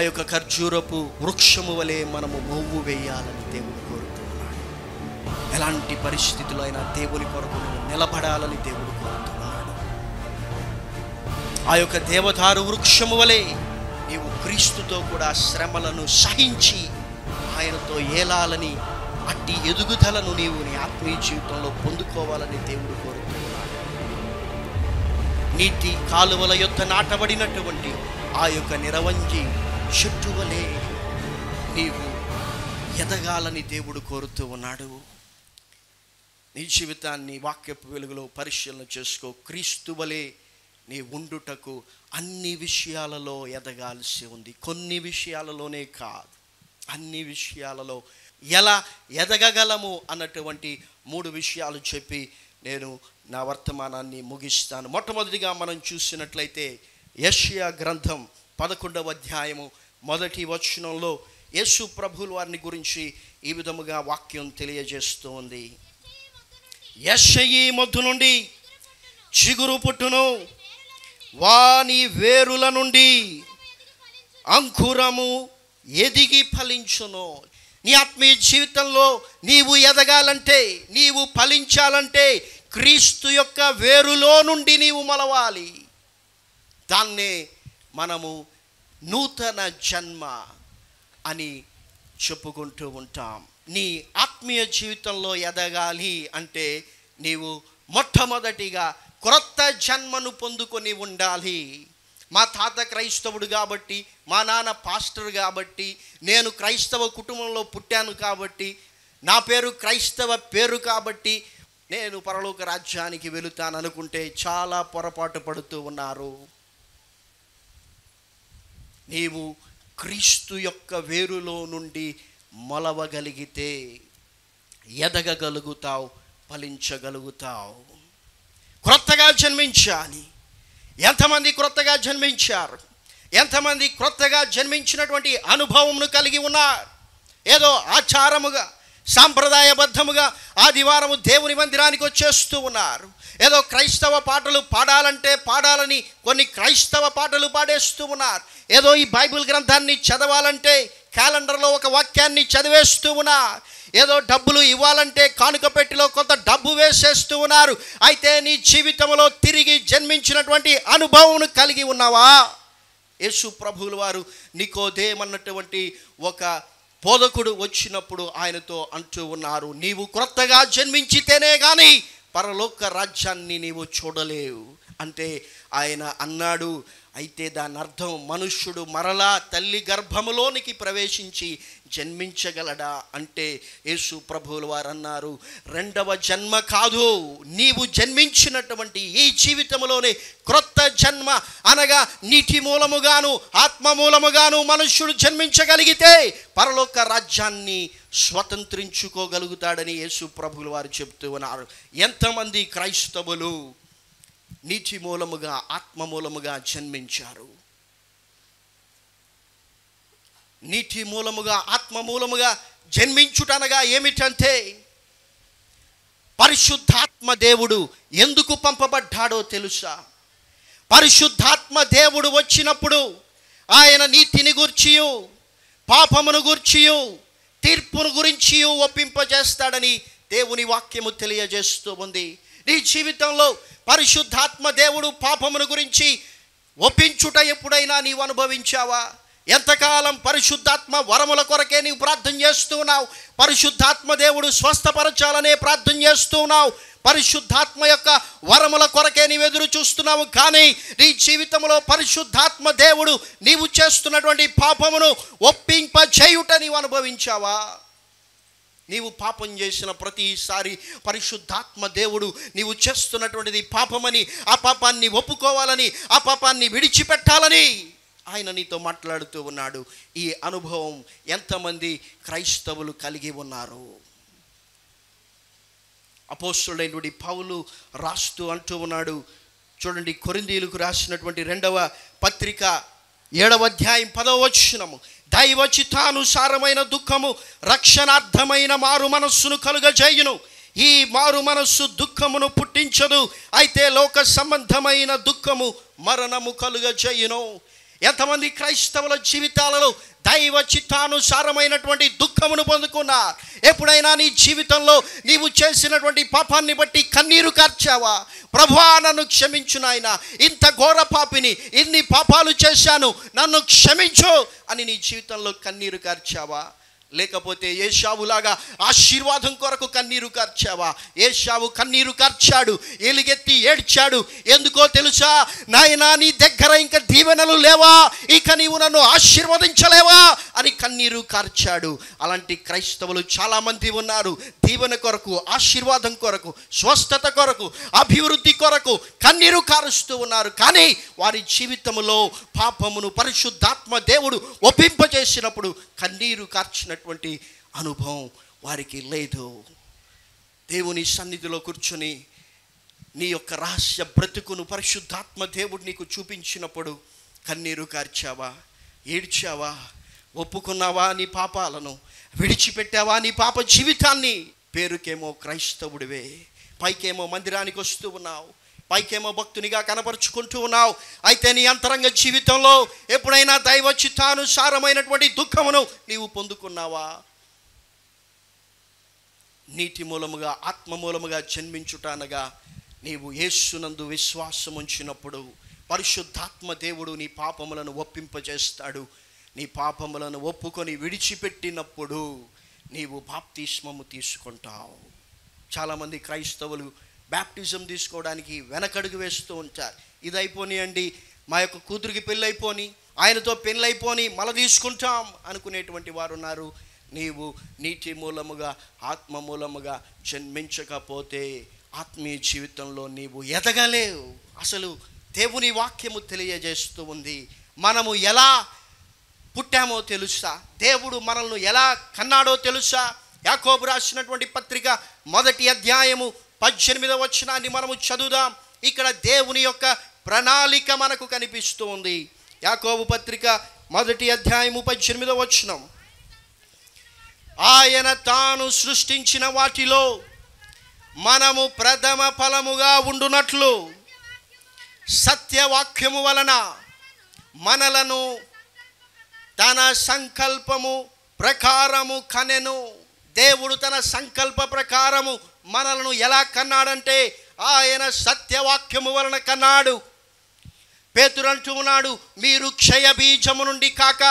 యొక్క ఖర్జూరపు వృక్షము వలె మనము మొవ్వు వేయాలని దేవుడు కోరుతున్నాడు ఎలాంటి పరిస్థితుల్లో అయినా దేవుని కొరకు నువ్వు నిలబడాలని దేవుడు కోరుతున్నాడు ఆ యొక్క దేవదారు వృక్షము వలె నీవు క్రీస్తుతో కూడా శ్రమలను సహించి ఆయనతో ఏలాలని అట్టి ఎదుగుదలను నీవు నీ ఆత్మీయ జీవితంలో పొందుకోవాలని దేవుడు కోరుతున్నాడు నీటి కాలువల యొక్క నాటబడినటువంటి ఆ యొక్క నిరవంజి చెట్టు వలె నీవు ఎదగాలని దేవుడు కోరుతూ ఉన్నాడు నీ జీవితాన్ని వాక్యపు వెలుగులో పరిశీలన చేసుకో క్రీస్తు వలె నీ ఉండుటకు అన్ని విషయాలలో ఎదగాల్సి ఉంది కొన్ని విషయాలలోనే కాదు అన్ని విషయాలలో ఎలా ఎదగగలము అన్నటువంటి మూడు విషయాలు చెప్పి నేను నా వర్తమానాన్ని ముగిస్తాను మొట్టమొదటిగా మనం చూసినట్లయితే యష్యా గ్రంథం పదకొండవ అధ్యాయము మొదటి వచనంలో యేసు ప్రభుల వారిని గురించి ఈ విధముగా వాక్యం తెలియజేస్తూ ఉంది యషయి మొద్దు నుండి చిగురు పుట్టును వాని వేరుల నుండి అంకురము ఎదిగి ఫలించును నీ ఆత్మీయ జీవితంలో నీవు ఎదగాలంటే నీవు ఫలించాలంటే క్రీస్తు యొక్క వేరులో నుండి నీవు మొలవాలి దాన్నే మనము నూతన జన్మ అని చెప్పుకుంటూ ఉంటాం నీ ఆత్మీయ జీవితంలో ఎదగాలి అంటే నీవు మొట్టమొదటిగా క్రొత్త జన్మను పొందుకొని ఉండాలి మా తాత క్రైస్తవుడు కాబట్టి మా నాన్న పాస్టర్ కాబట్టి నేను క్రైస్తవ కుటుంబంలో పుట్టాను కాబట్టి నా పేరు క్రైస్తవ పేరు కాబట్టి నేను పరలోక రాజ్యానికి వెళుతాను అనుకుంటే చాలా పొరపాటు పడుతూ ఉన్నారు నీవు క్రీస్తు యొక్క వేరులో నుండి మొలవగలిగితే ఎదగగలుగుతావు ఫలించగలుగుతావు క్రొత్తగా జన్మించాలి ఎంతమంది క్రొత్తగా జన్మించారు ఎంతమంది క్రొత్తగా జన్మించినటువంటి అనుభవంను కలిగి ఉన్నారు ఏదో ఆచారముగా సాంప్రదాయబద్ధముగా ఆదివారము దేవుని మందిరానికి వచ్చేస్తూ ఉన్నారు ఏదో క్రైస్తవ పాటలు పాడాలంటే పాడాలని కొన్ని క్రైస్తవ పాటలు పాడేస్తూ ఉన్నారు ఏదో ఈ బైబిల్ గ్రంథాన్ని చదవాలంటే క్యాలెండర్లో ఒక వాక్యాన్ని చదివేస్తూ ఉన్నారు ఏదో డబ్బులు ఇవ్వాలంటే కానుక పెట్టిలో కొంత డబ్బు వేసేస్తూ ఉన్నారు అయితే నీ జీవితంలో తిరిగి జన్మించినటువంటి అనుభవం కలిగి ఉన్నావా యేసు ప్రభువుల వారు నికోదేమన్నటువంటి ఒక బోధకుడు వచ్చినప్పుడు ఆయనతో అంటూ ఉన్నారు నీవు క్రొత్తగా జన్మించితేనే కానీ పరలోక రాజ్యాన్ని నీవు చూడలేవు అంటే ఆయన అన్నాడు అయితే దాని అర్థం మనుష్యుడు మరలా తల్లి గర్భములోనికి ప్రవేశించి జన్మించగలడా అంటే యేసు ప్రభువుల వారు అన్నారు రెండవ జన్మ కాదు నీవు జన్మించినటువంటి ఈ జీవితంలోనే క్రొత్త జన్మ అనగా నీటి మూలముగాను ఆత్మ మూలముగాను మనుష్యుడు జన్మించగలిగితే పరలోక రాజ్యాన్ని స్వతంత్రించుకోగలుగుతాడని యేసు ప్రభువుల వారు చెప్తూ ఉన్నారు ఎంతమంది క్రైస్తవులు నీటి మూలముగా ఆత్మ మూలముగా జన్మించారు నీటి మూలముగా ఆత్మ మూలముగా జన్మించుటనగా ఏమిటంటే పరిశుద్ధాత్మ దేవుడు ఎందుకు పంపబడ్డాడో తెలుసా పరిశుద్ధాత్మ దేవుడు వచ్చినప్పుడు ఆయన నీతిని గూర్చియు పాపమును గూర్చియు తీర్పును గురించి ఒప్పింపజేస్తాడని దేవుని వాక్యము తెలియజేస్తూ ఉంది నీ జీవితంలో పరిశుద్ధాత్మ దేవుడు పాపమును గురించి ఒప్పించుట ఎప్పుడైనా నీవు అనుభవించావా ఎంతకాలం పరిశుద్ధాత్మ వరముల కొరకే నీవు ప్రార్థన చేస్తున్నావు పరిశుద్ధాత్మ దేవుడు స్వస్థపరచాలనే ప్రార్థన చేస్తున్నావు పరిశుద్ధాత్మ యొక్క వరముల కొరకే నీవు ఎదురు చూస్తున్నావు కానీ నీ జీవితంలో పరిశుద్ధాత్మ దేవుడు నీవు చేస్తున్నటువంటి పాపమును ఒప్పింప చేయుట నీవు అనుభవించావా నీవు పాపం చేసిన ప్రతిసారి పరిశుద్ధాత్మ దేవుడు నీవు చేస్తున్నటువంటిది పాపమని ఆ పాపాన్ని ఒప్పుకోవాలని ఆ పాపాన్ని విడిచిపెట్టాలని ఆయన నీతో మాట్లాడుతూ ఉన్నాడు ఈ అనుభవం ఎంతమంది క్రైస్తవులు కలిగి ఉన్నారు అపోస్తుడైనటువంటి పౌలు రాస్తూ అంటూ ఉన్నాడు చూడండి కొరిందీలకు రాసినటువంటి రెండవ పత్రిక ఏడవ అధ్యాయం పదవ వచనము దైవ చిత్తానుసారమైన దుఃఖము రక్షణార్థమైన మారు మనస్సును కలుగజేయును ఈ మారు మనస్సు దుఃఖమును పుట్టించదు అయితే లోక సంబంధమైన దుఃఖము మరణము కలుగజేయును ఎంతమంది క్రైస్తవుల జీవితాలలో దైవ చిత్తానుసారమైనటువంటి దుఃఖమును పొందుకున్నారు ఎప్పుడైనా నీ జీవితంలో నీవు చేసినటువంటి పాపాన్ని బట్టి కన్నీరు కార్చావా ప్రభువా నన్ను క్షమించు నాయన ఇంత ఘోర పాపిని ఇన్ని పాపాలు చేశాను నన్ను క్షమించు అని నీ జీవితంలో కన్నీరు కార్చావా లేకపోతే ఏషావులాగా ఆశీర్వాదం కొరకు కన్నీరు కార్చావా ఏషావు కన్నీరు కార్చాడు ఎలుగెత్తి ఏడ్చాడు ఎందుకో తెలుసా నాయనా నీ దగ్గర ఇంకా దీవెనలు లేవా ఇక నీవు నన్ను ఆశీర్వదించలేవా అని కన్నీరు కార్చాడు అలాంటి క్రైస్తవులు చాలామంది ఉన్నారు దీవెన కొరకు ఆశీర్వాదం కొరకు స్వస్థత కొరకు అభివృద్ధి కొరకు కన్నీరు కారుస్తూ ఉన్నారు కానీ వారి జీవితంలో పాపమును పరిశుద్ధాత్మ దేవుడు ఒప్పింపజేసినప్పుడు కన్నీరు కార్చినటువంటి అనుభవం వారికి లేదు దేవుని సన్నిధిలో కూర్చొని నీ యొక్క రహస్య బ్రతుకును పరిశుద్ధాత్మ దేవుడు నీకు చూపించినప్పుడు కన్నీరు కార్చావా ఏడ్చావా ఒప్పుకున్నావా నీ పాపాలను విడిచిపెట్టావా నీ పాప జీవితాన్ని పేరుకేమో క్రైస్తవుడివే పైకేమో మందిరానికి వస్తూ ఉన్నావు పైకేమో భక్తునిగా కనపరుచుకుంటూ ఉన్నావు అయితే నీ అంతరంగ జీవితంలో ఎప్పుడైనా దైవ చిత్తానుసారమైనటువంటి దుఃఖమును నీవు పొందుకున్నావా నీటి మూలముగా ఆత్మ మూలముగా జన్మించుటానగా నీవు యేసునందు విశ్వాసం ఉంచినప్పుడు పరిశుద్ధాత్మ దేవుడు నీ పాపములను ఒప్పింపజేస్తాడు నీ పాపములను ఒప్పుకొని విడిచిపెట్టినప్పుడు నీవు బాప్తిస్మము తీసుకుంటావు చాలామంది క్రైస్తవులు బ్యాప్టిజం తీసుకోవడానికి వెనకడుగు వేస్తూ ఉంటారు ఇది అయిపోనియండి మా యొక్క కూతురికి పెళ్ళైపోని ఆయనతో పెళ్ళైపోని మల తీసుకుంటాం అనుకునేటువంటి వారు ఉన్నారు నీవు నీటి మూలముగా ఆత్మ మూలముగా జన్మించకపోతే ఆత్మీయ జీవితంలో నీవు ఎదగలేవు అసలు దేవుని వాక్యము తెలియజేస్తూ ఉంది మనము ఎలా పుట్టామో తెలుసా దేవుడు మనల్ని ఎలా కన్నాడో తెలుసా యాకోబు రాసినటువంటి పత్రిక మొదటి అధ్యాయము పద్దెనిమిదవ వచనాన్ని మనము చదువుదాం ఇక్కడ దేవుని యొక్క ప్రణాళిక మనకు కనిపిస్తూ ఉంది యాకోబు పత్రిక మొదటి అధ్యాయము పద్దెనిమిదవ వచనం ఆయన తాను సృష్టించిన వాటిలో మనము ప్రథమ ఫలముగా ఉండునట్లు సత్యవాక్యము వలన మనలను తన సంకల్పము ప్రకారము కనెను దేవుడు తన సంకల్ప ప్రకారము మనలను ఎలా కన్నాడంటే ఆయన సత్యవాక్యము వలన కన్నాడు పేతురు అంటూ ఉన్నాడు మీరు క్షయ బీజము నుండి కాక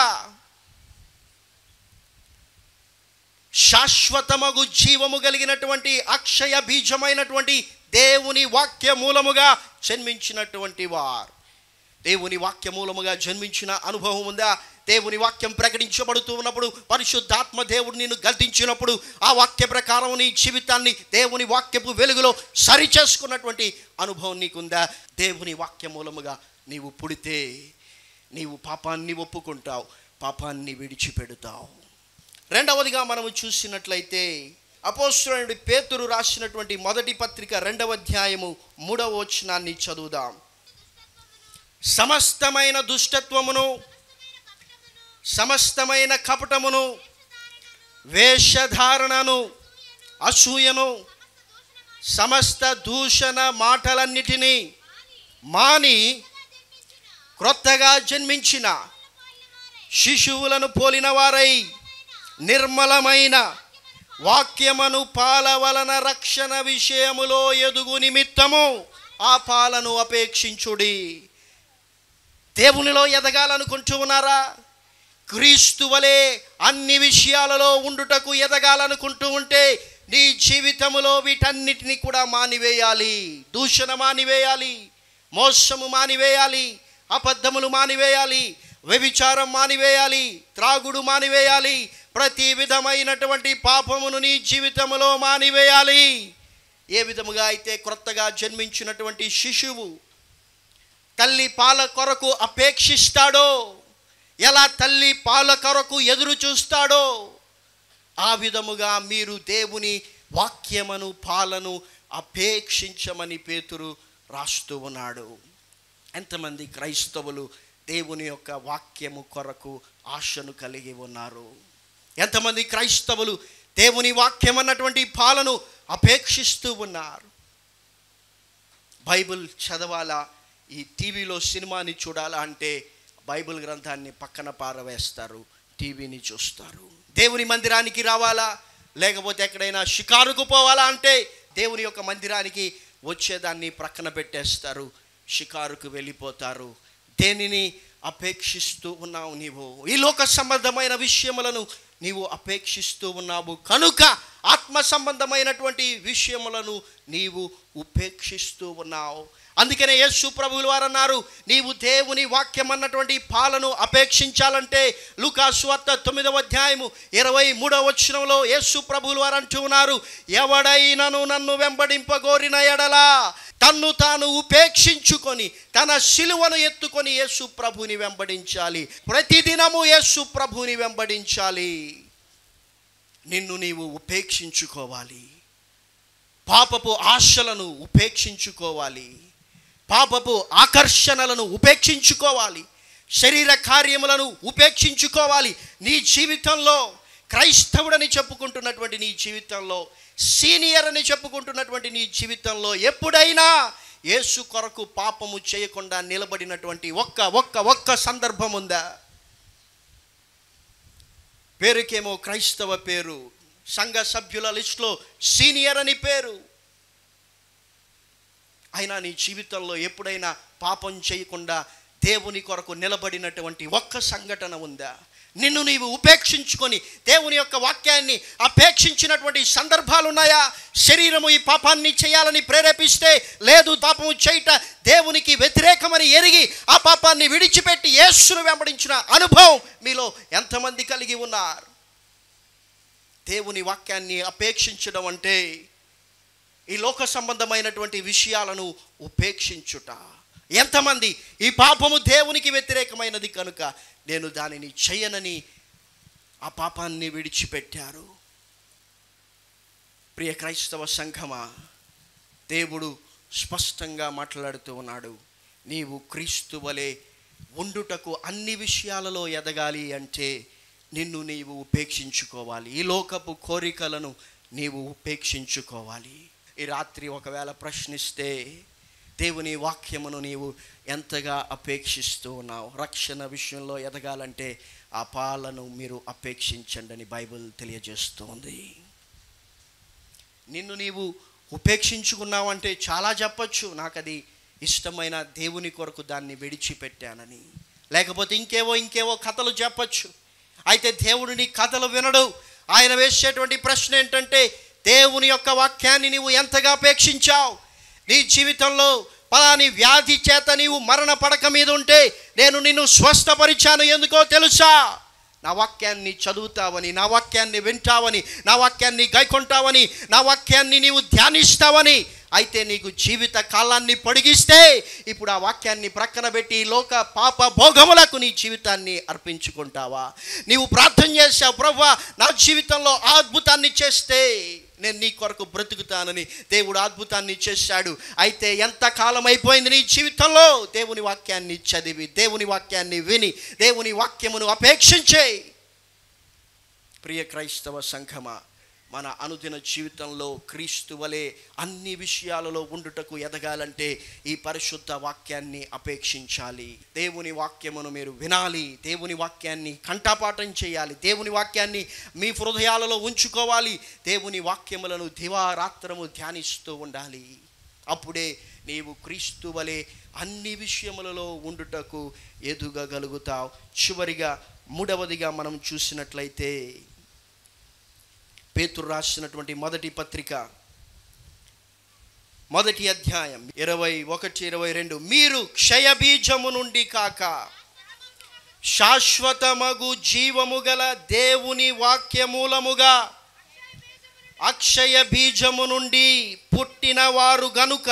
శాశ్వతమగు జీవము కలిగినటువంటి అక్షయ బీజమైనటువంటి దేవుని వాక్య మూలముగా జన్మించినటువంటి వారు దేవుని వాక్య మూలముగా జన్మించిన అనుభవం ఉందా దేవుని వాక్యం ప్రకటించబడుతూ ఉన్నప్పుడు పరిశుద్ధాత్మ దేవుడు నిన్ను గద్దించినప్పుడు ఆ వాక్య ప్రకారం నీ జీవితాన్ని దేవుని వాక్యపు వెలుగులో సరి చేసుకున్నటువంటి అనుభవం నీకుందా దేవుని వాక్య మూలముగా నీవు పుడితే నీవు పాపాన్ని ఒప్పుకుంటావు పాపాన్ని విడిచిపెడతావు రెండవదిగా మనము చూసినట్లయితే అపోస్తుడైన పేతురు రాసినటువంటి మొదటి పత్రిక రెండవ అధ్యాయము మూడవ వచనాన్ని చదువుదాం సమస్తమైన దుష్టత్వమును సమస్తమైన కపటమును వేషధారణను అసూయను సమస్త దూషణ మాటలన్నిటినీ మాని క్రొత్తగా జన్మించిన శిశువులను పోలిన వారై నిర్మలమైన వాక్యమను పాల వలన రక్షణ విషయములో ఎదుగు నిమిత్తము ఆ పాలను అపేక్షించుడి దేవునిలో ఎదగాలనుకుంటూ ఉన్నారా క్రీస్తు వలె అన్ని విషయాలలో ఉండుటకు ఎదగాలనుకుంటూ ఉంటే నీ జీవితములో వీటన్నిటిని కూడా మానివేయాలి దూషణ మానివేయాలి మోసము మానివేయాలి అబద్ధములు మానివేయాలి వ్యభిచారం మానివేయాలి త్రాగుడు మానివేయాలి ప్రతి విధమైనటువంటి పాపమును నీ జీవితంలో మానివేయాలి ఏ విధముగా అయితే క్రొత్తగా జన్మించినటువంటి శిశువు తల్లి పాల కొరకు అపేక్షిస్తాడో ఎలా తల్లి పాల కొరకు ఎదురు చూస్తాడో ఆ విధముగా మీరు దేవుని వాక్యమును పాలను అపేక్షించమని పేతురు రాస్తూ ఉన్నాడు ఎంతమంది క్రైస్తవులు దేవుని యొక్క వాక్యము కొరకు ఆశను కలిగి ఉన్నారు ఎంతమంది క్రైస్తవులు దేవుని వాక్యం అన్నటువంటి పాలను అపేక్షిస్తూ ఉన్నారు బైబిల్ చదవాలా ఈ టీవీలో సినిమాని చూడాలా అంటే బైబిల్ గ్రంథాన్ని పక్కన పారవేస్తారు టీవీని చూస్తారు దేవుని మందిరానికి రావాలా లేకపోతే ఎక్కడైనా షికారుకు పోవాలా అంటే దేవుని యొక్క మందిరానికి వచ్చేదాన్ని ప్రక్కన పెట్టేస్తారు షికారుకు వెళ్ళిపోతారు దేనిని అపేక్షిస్తూ ఉన్నావు నీవు ఈ లోక సంబంధమైన విషయములను నీవు అపేక్షిస్తూ ఉన్నావు కనుక ఆత్మ సంబంధమైనటువంటి విషయములను నీవు ఉపేక్షిస్తూ ఉన్నావు అందుకనే యేసు ప్రభువులు వారు అన్నారు నీవు దేవుని వాక్యం అన్నటువంటి పాలను అపేక్షించాలంటే లూకాసు వార్త తొమ్మిదవ అధ్యాయము ఇరవై మూడవ వచనంలో యేసు ప్రభువులు వారు అంటూ ఉన్నారు ఎవడైనను నన్ను వెంబడింపగోరిన ఎడలా తన్ను తాను ఉపేక్షించుకొని తన శిలువను ఎత్తుకొని యేసు ప్రభుని వెంబడించాలి ప్రతిదినము యేసు ప్రభుని వెంబడించాలి నిన్ను నీవు ఉపేక్షించుకోవాలి పాపపు ఆశలను ఉపేక్షించుకోవాలి పాపపు ఆకర్షణలను ఉపేక్షించుకోవాలి శరీర కార్యములను ఉపేక్షించుకోవాలి నీ జీవితంలో క్రైస్తవుడని చెప్పుకుంటున్నటువంటి నీ జీవితంలో సీనియర్ అని చెప్పుకుంటున్నటువంటి నీ జీవితంలో ఎప్పుడైనా యేసు కొరకు పాపము చేయకుండా నిలబడినటువంటి ఒక్క ఒక్క ఒక్క సందర్భం ఉందా పేరుకేమో క్రైస్తవ పేరు సంఘ సభ్యుల లిస్టులో సీనియర్ అని పేరు అయినా నీ జీవితంలో ఎప్పుడైనా పాపం చేయకుండా దేవుని కొరకు నిలబడినటువంటి ఒక్క సంఘటన ఉందా నిన్ను నీవు ఉపేక్షించుకొని దేవుని యొక్క వాక్యాన్ని అపేక్షించినటువంటి సందర్భాలు ఉన్నాయా శరీరము ఈ పాపాన్ని చేయాలని ప్రేరేపిస్తే లేదు పాపము చేయుట దేవునికి వ్యతిరేకమని ఎరిగి ఆ పాపాన్ని విడిచిపెట్టి యేసును వెంబడించిన అనుభవం మీలో ఎంతమంది కలిగి ఉన్నారు దేవుని వాక్యాన్ని అపేక్షించడం అంటే ఈ లోక సంబంధమైనటువంటి విషయాలను ఉపేక్షించుట ఎంతమంది ఈ పాపము దేవునికి వ్యతిరేకమైనది కనుక నేను దానిని చేయనని ఆ పాపాన్ని విడిచిపెట్టారు ప్రియ క్రైస్తవ సంఘమా దేవుడు స్పష్టంగా మాట్లాడుతూ ఉన్నాడు నీవు క్రీస్తు వలె ఉండుటకు అన్ని విషయాలలో ఎదగాలి అంటే నిన్ను నీవు ఉపేక్షించుకోవాలి ఈ లోకపు కోరికలను నీవు ఉపేక్షించుకోవాలి ఈ రాత్రి ఒకవేళ ప్రశ్నిస్తే దేవుని వాక్యమును నీవు ఎంతగా అపేక్షిస్తూ ఉన్నావు రక్షణ విషయంలో ఎదగాలంటే ఆ పాలను మీరు అపేక్షించండి అని బైబిల్ తెలియజేస్తోంది నిన్ను నీవు ఉపేక్షించుకున్నావంటే చాలా చెప్పచ్చు నాకు అది ఇష్టమైన దేవుని కొరకు దాన్ని విడిచిపెట్టానని లేకపోతే ఇంకేవో ఇంకేవో కథలు చెప్పచ్చు అయితే దేవుడు నీ కథలు వినడు ఆయన వేసేటువంటి ప్రశ్న ఏంటంటే దేవుని యొక్క వాక్యాన్ని నీవు ఎంతగా అపేక్షించావు నీ జీవితంలో పలాని వ్యాధి చేత నీవు మరణ పడక మీద ఉంటే నేను నిన్ను స్వస్థపరిచాను ఎందుకో తెలుసా నా వాక్యాన్ని చదువుతావని నా వాక్యాన్ని వింటావని నా వాక్యాన్ని గైకొంటావని నా వాక్యాన్ని నీవు ధ్యానిస్తావని అయితే నీకు జీవిత కాలాన్ని పొడిగిస్తే ఇప్పుడు ఆ వాక్యాన్ని ప్రక్కన పెట్టి ఈ లోక పాప భోగములకు నీ జీవితాన్ని అర్పించుకుంటావా నీవు ప్రార్థన చేశావు ప్రవ్వా నా జీవితంలో ఆ అద్భుతాన్ని చేస్తే నేను నీ కొరకు బ్రతుకుతానని దేవుడు అద్భుతాన్ని చేశాడు అయితే ఎంత కాలం అయిపోయింది నీ జీవితంలో దేవుని వాక్యాన్ని చదివి దేవుని వాక్యాన్ని విని దేవుని వాక్యమును అపేక్షించే ప్రియ క్రైస్తవ సంఘమా మన అనుదిన జీవితంలో క్రీస్తు వలె అన్ని విషయాలలో ఉండుటకు ఎదగాలంటే ఈ పరిశుద్ధ వాక్యాన్ని అపేక్షించాలి దేవుని వాక్యమును మీరు వినాలి దేవుని వాక్యాన్ని కంఠపాఠం చేయాలి దేవుని వాక్యాన్ని మీ హృదయాలలో ఉంచుకోవాలి దేవుని వాక్యములను దివారాత్రము ధ్యానిస్తూ ఉండాలి అప్పుడే నీవు క్రీస్తు వలె అన్ని విషయములలో ఉండుటకు ఎదుగగలుగుతావు చివరిగా మూడవదిగా మనం చూసినట్లయితే పేతురు రాసినటువంటి మొదటి పత్రిక మొదటి అధ్యాయం ఇరవై ఒకటి ఇరవై రెండు మీరు క్షయబీజము నుండి కాక శాశ్వతమగు జీవము గల దేవుని వాక్యమూలముగా అక్షయ బీజము నుండి పుట్టిన వారు గనుక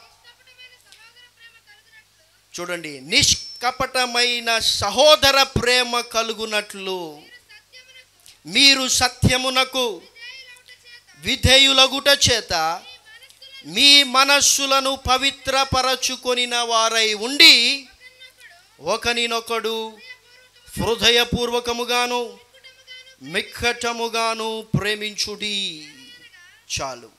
చూడండి నిష్కపటమైన సహోదర ప్రేమ కలుగునట్లు మీరు సత్యమునకు విధేయులగుట చేత మీ మనస్సులను పవిత్రపరచుకొనిన వారై ఉండి ఒకనినొకడు హృదయపూర్వకముగాను మిక్కటముగాను ప్రేమించుడి చాలు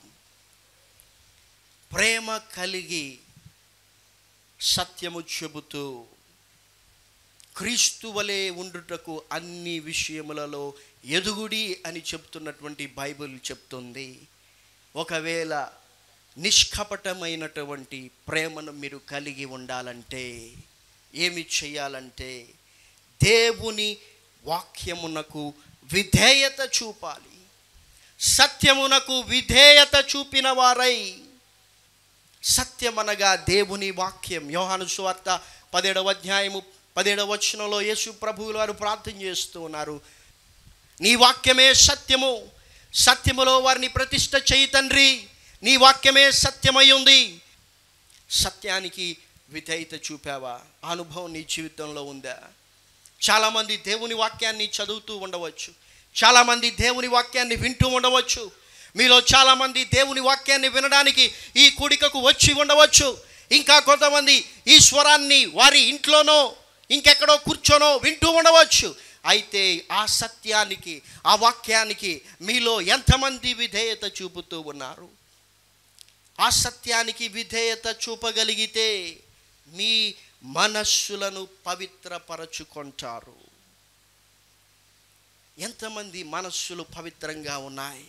ప్రేమ కలిగి సత్యము చెబుతూ క్రీస్తు వలె ఉండుటకు అన్ని విషయములలో ఎదుగుడి అని చెప్తున్నటువంటి బైబిల్ చెప్తుంది ఒకవేళ నిష్కపటమైనటువంటి ప్రేమను మీరు కలిగి ఉండాలంటే ఏమి చేయాలంటే దేవుని వాక్యమునకు విధేయత చూపాలి సత్యమునకు విధేయత చూపిన వారై సత్యమనగా దేవుని వాక్యం యోహాను సువార్త పదిహేడవ అధ్యాయము పదిహేడవ వచనంలో యేసు ప్రభువులు వారు ప్రార్థన చేస్తూ ఉన్నారు నీ వాక్యమే సత్యము సత్యములో వారిని ప్రతిష్ట చేయి తండ్రి నీ వాక్యమే సత్యమై ఉంది సత్యానికి విధేయత చూపావా ఆ అనుభవం నీ జీవితంలో ఉందా చాలామంది దేవుని వాక్యాన్ని చదువుతూ ఉండవచ్చు చాలామంది దేవుని వాక్యాన్ని వింటూ ఉండవచ్చు మీలో చాలామంది దేవుని వాక్యాన్ని వినడానికి ఈ కూడికకు వచ్చి ఉండవచ్చు ఇంకా కొంతమంది ఈ స్వరాన్ని వారి ఇంట్లోనో ఇంకెక్కడో కూర్చోనో వింటూ ఉండవచ్చు అయితే ఆ సత్యానికి ఆ వాక్యానికి మీలో ఎంతమంది విధేయత చూపుతూ ఉన్నారు ఆ సత్యానికి విధేయత చూపగలిగితే మీ మనస్సులను పవిత్రపరచుకుంటారు ఎంతమంది మనస్సులు పవిత్రంగా ఉన్నాయి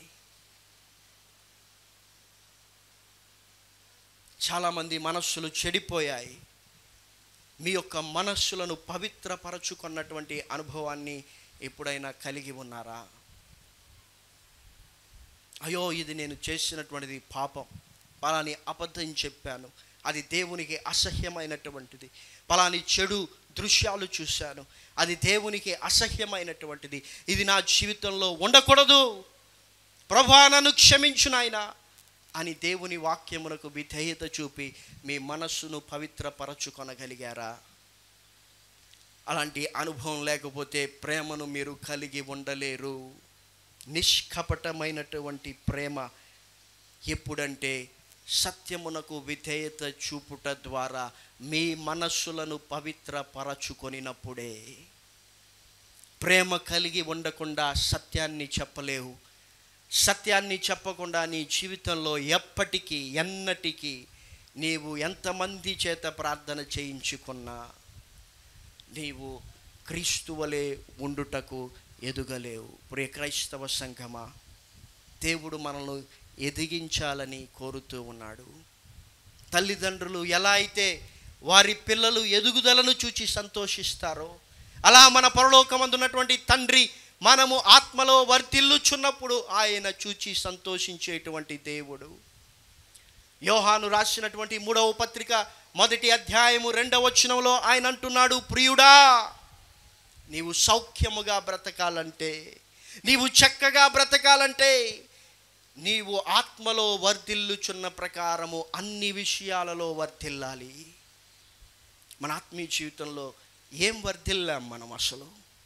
చాలామంది మనస్సులు చెడిపోయాయి మీ యొక్క మనస్సులను పవిత్రపరచుకున్నటువంటి అనుభవాన్ని ఎప్పుడైనా కలిగి ఉన్నారా అయ్యో ఇది నేను చేసినటువంటిది పాపం పలాని అబద్ధం చెప్పాను అది దేవునికి అసహ్యమైనటువంటిది పలాని చెడు దృశ్యాలు చూశాను అది దేవునికి అసహ్యమైనటువంటిది ఇది నా జీవితంలో ఉండకూడదు ప్రభా నన్ను క్షమించు నాయనా అని దేవుని వాక్యమునకు విధేయత చూపి మీ మనస్సును పవిత్రపరచుకొనగలిగారా అలాంటి అనుభవం లేకపోతే ప్రేమను మీరు కలిగి ఉండలేరు నిష్కపటమైనటువంటి ప్రేమ ఎప్పుడంటే సత్యమునకు విధేయత చూపుట ద్వారా మీ మనస్సులను పవిత్రపరచుకొనినప్పుడే ప్రేమ కలిగి ఉండకుండా సత్యాన్ని చెప్పలేవు సత్యాన్ని చెప్పకుండా నీ జీవితంలో ఎప్పటికీ ఎన్నటికీ నీవు ఎంతమంది చేత ప్రార్థన చేయించుకున్నా నీవు క్రీస్తువలే ఉండుటకు ఎదుగలేవు ప్రియ క్రైస్తవ సంఘమా దేవుడు మనల్ని ఎదిగించాలని కోరుతూ ఉన్నాడు తల్లిదండ్రులు ఎలా అయితే వారి పిల్లలు ఎదుగుదలను చూచి సంతోషిస్తారో అలా మన పరలోకమందున్నటువంటి తండ్రి మనము ఆత్మలో వర్తిల్లుచున్నప్పుడు ఆయన చూచి సంతోషించేటువంటి దేవుడు యోహాను రాసినటువంటి మూడవ పత్రిక మొదటి అధ్యాయము రెండవ వచనంలో ఆయన అంటున్నాడు ప్రియుడా నీవు సౌఖ్యముగా బ్రతకాలంటే నీవు చక్కగా బ్రతకాలంటే నీవు ఆత్మలో వర్ధిల్లుచున్న ప్రకారము అన్ని విషయాలలో వర్ధిల్లాలి మన ఆత్మీయ జీవితంలో ఏం వర్ధిల్లాం మనం అసలు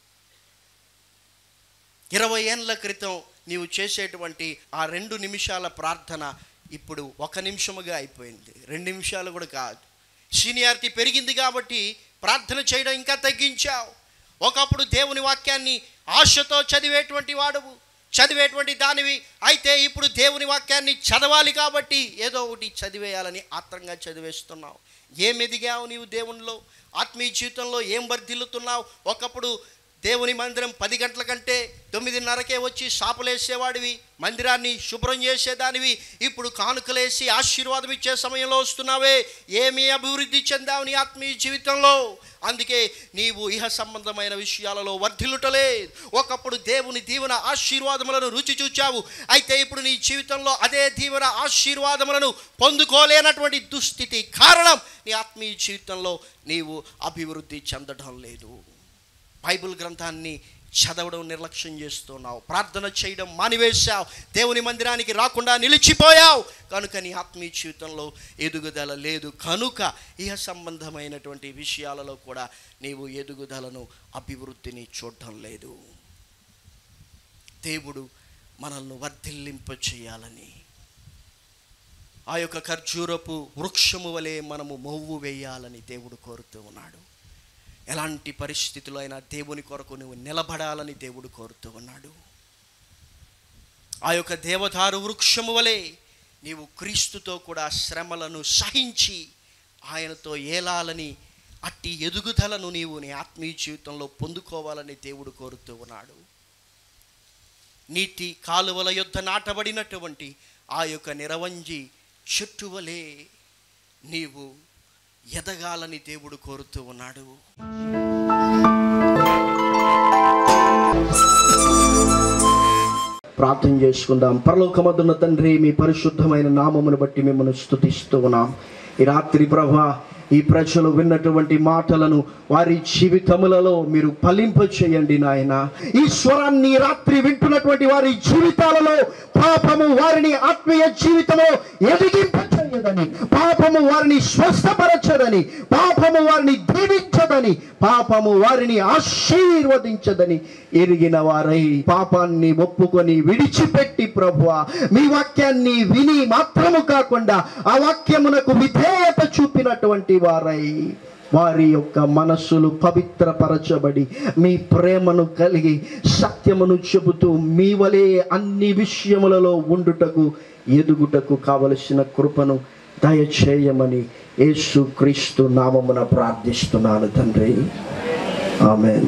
ఇరవై ఏళ్ళ క్రితం నీవు చేసేటువంటి ఆ రెండు నిమిషాల ప్రార్థన ఇప్పుడు ఒక నిమిషముగా అయిపోయింది రెండు నిమిషాలు కూడా కాదు సీనియారిటీ పెరిగింది కాబట్టి ప్రార్థన చేయడం ఇంకా తగ్గించావు ఒకప్పుడు దేవుని వాక్యాన్ని ఆశతో చదివేటువంటి వాడువు చదివేటువంటి దానివి అయితే ఇప్పుడు దేవుని వాక్యాన్ని చదవాలి కాబట్టి ఏదో ఒకటి చదివేయాలని ఆత్రంగా చదివేస్తున్నావు ఏం ఎదిగావు నీవు దేవునిలో ఆత్మీయ జీవితంలో ఏం వర్ధిల్లుతున్నావు ఒకప్పుడు దేవుని మందిరం పది గంటల కంటే తొమ్మిదిన్నరకే వచ్చి షాపులేసేవాడివి మందిరాన్ని శుభ్రం చేసేదానివి ఇప్పుడు కానుకలేసి ఆశీర్వాదం ఇచ్చే సమయంలో వస్తున్నావే ఏమీ అభివృద్ధి చెందావు నీ ఆత్మీయ జీవితంలో అందుకే నీవు ఇహ సంబంధమైన విషయాలలో వర్ధిల్లుటలే ఒకప్పుడు దేవుని దీవెన ఆశీర్వాదములను రుచి చూచావు అయితే ఇప్పుడు నీ జీవితంలో అదే దీవెన ఆశీర్వాదములను పొందుకోలేనటువంటి దుస్థితి కారణం నీ ఆత్మీయ జీవితంలో నీవు అభివృద్ధి చెందడం లేదు బైబిల్ గ్రంథాన్ని చదవడం నిర్లక్ష్యం చేస్తున్నావు ప్రార్థన చేయడం మానివేశావు దేవుని మందిరానికి రాకుండా నిలిచిపోయావు కనుక నీ ఆత్మీయ జీవితంలో ఎదుగుదల లేదు కనుక ఇహ సంబంధమైనటువంటి విషయాలలో కూడా నీవు ఎదుగుదలను అభివృద్ధిని చూడటం లేదు దేవుడు మనల్ని వర్ధిల్లింప చేయాలని ఆ యొక్క ఖర్జూరపు వృక్షము వలె మనము మొవ్వు వేయాలని దేవుడు కోరుతూ ఉన్నాడు ఎలాంటి పరిస్థితుల్లో అయినా దేవుని కొరకు నువ్వు నిలబడాలని దేవుడు కోరుతూ ఉన్నాడు ఆ యొక్క దేవదారు వృక్షము వలె నీవు క్రీస్తుతో కూడా శ్రమలను సహించి ఆయనతో ఏలాలని అట్టి ఎదుగుదలను నీవు నీ ఆత్మీయ జీవితంలో పొందుకోవాలని దేవుడు కోరుతూ ఉన్నాడు నీటి కాలువల యొద్ద నాటబడినటువంటి ఆ యొక్క నిరవంజి చెట్టు వలె నీవు ఎదగాలని దేవుడు కోరుతూ ఉన్నాడు ప్రార్థన చేసుకుందాం పరలోకమదున్న తండ్రి మీ పరిశుద్ధమైన నామమును బట్టి మిమ్మల్ని స్తుతిస్తూ ఉన్నాం ఈ రాత్రి ప్రభా ఈ ప్రజలు విన్నటువంటి మాటలను వారి జీవితములలో మీరు ఫలింప చేయండి నాయన ఈ స్వరాన్ని ఈ రాత్రి వింటున్నటువంటి వారి జీవితాలలో పాపము వారిని ఆత్మీయ జీవితంలో ఎదిగింప చేయదని పాపము వారిని స్వస్థపరచదని పాపము వారిని దీవించదని పాపము వారిని ఆశీర్వదించదని ఎరిగిన వారై పాపాన్ని ఒప్పుకొని విడిచిపెట్టి ప్రభువ మీ వాక్యాన్ని విని మాత్రము కాకుండా ఆ వాక్యమునకు విధేయత చూపినటువంటి వారై వారి యొక్క మనస్సులు పవిత్రపరచబడి మీ ప్రేమను కలిగి సత్యమును చెబుతూ మీ వలె అన్ని విషయములలో ఉండుటకు ఎదుగుటకు కావలసిన కృపను దయచేయమని యేసు క్రీస్తు నామమున ప్రార్థిస్తున్నాను తండ్రి amen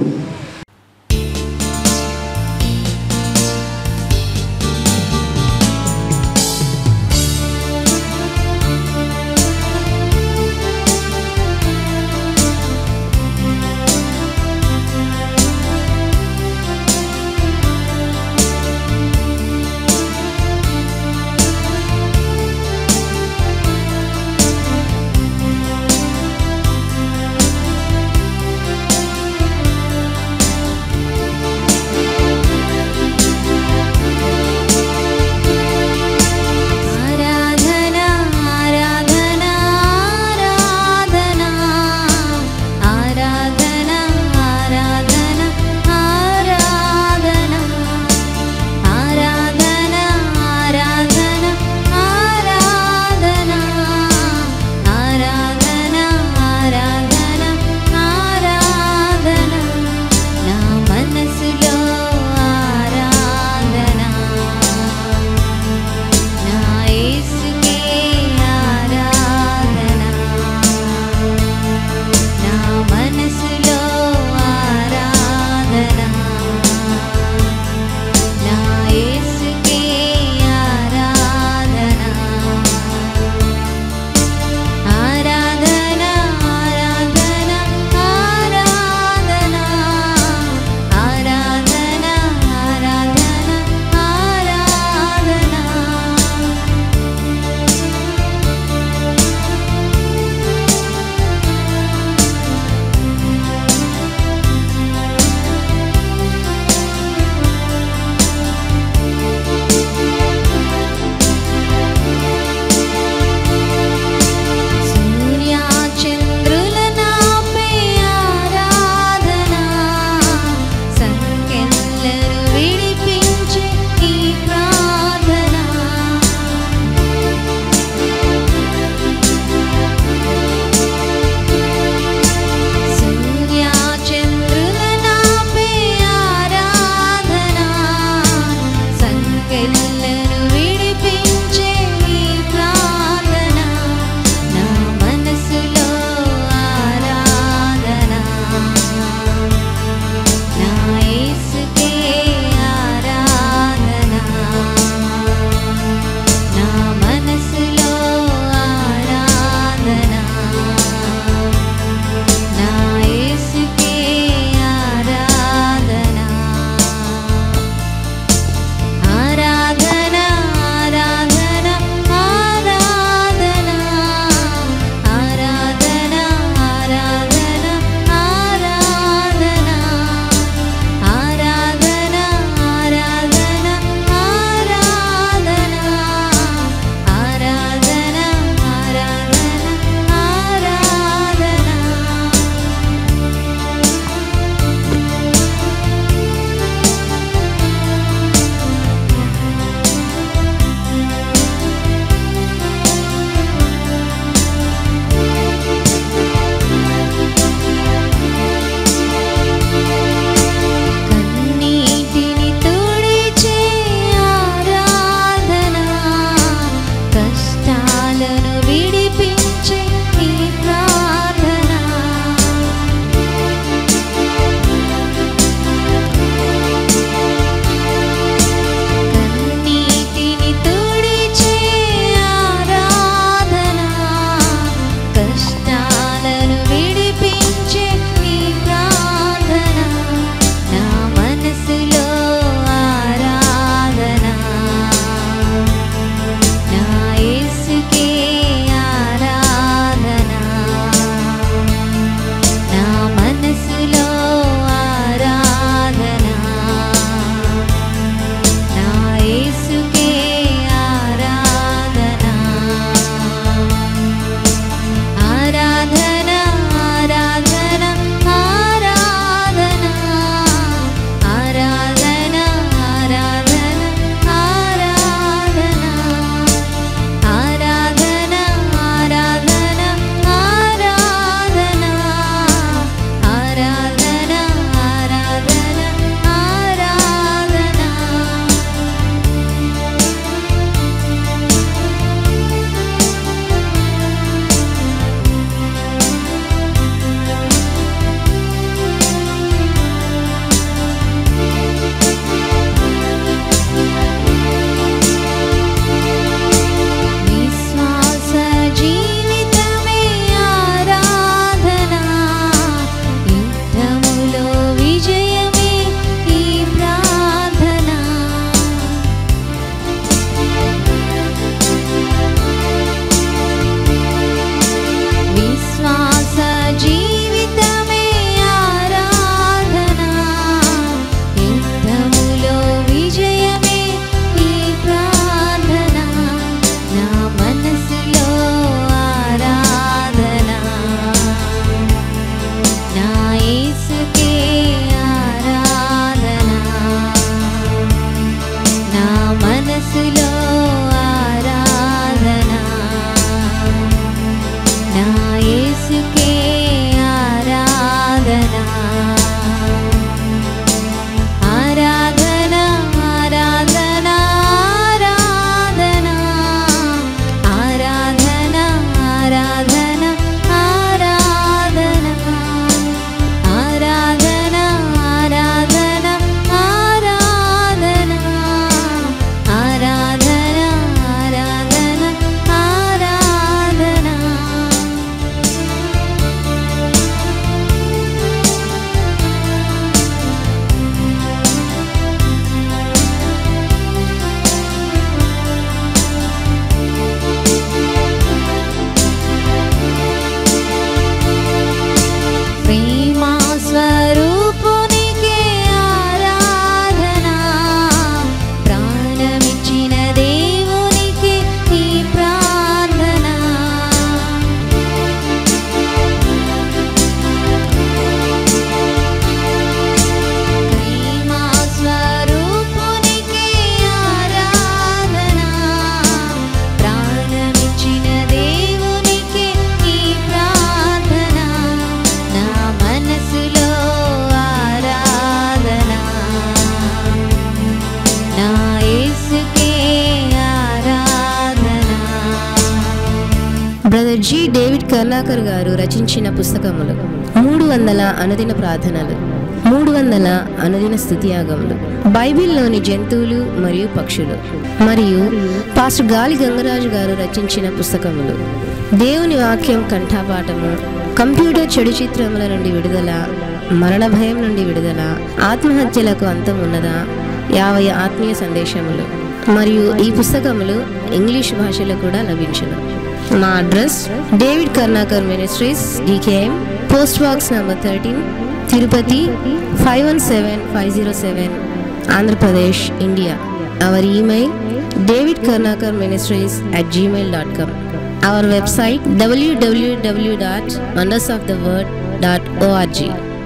brother G David Karnakar గారు రచించిన పుస్తకములు మూడు వందల అనుదిన ప్రార్థనలు మూడు వందల అనుదిన స్థుతియాగములు బైబిల్లోని జంతువులు మరియు పక్షులు మరియు పాస్టర్ గాలి గంగరాజు గారు రచించిన పుస్తకములు దేవుని వాక్యం కంఠాపాఠము కంప్యూటర్ చెడు చిత్రముల నుండి విడుదల మరణ భయం నుండి విడుదల ఆత్మహత్యలకు అంతం ఉన్నదా యాభై ఆత్మీయ సందేశములు మరియు ఈ పుస్తకములు ఇంగ్లీష్ భాషలో కూడా లభించును మా address David Karnakar ministries DKM post box number thirteen Tirupati five one seven five zero seven Andhra Pradesh India our email David Karnakar ministries at Gmail dot com our website డబ్ల్యూడబ్ల్యూడబ్ల్యూ dot wonders of the world dot ORG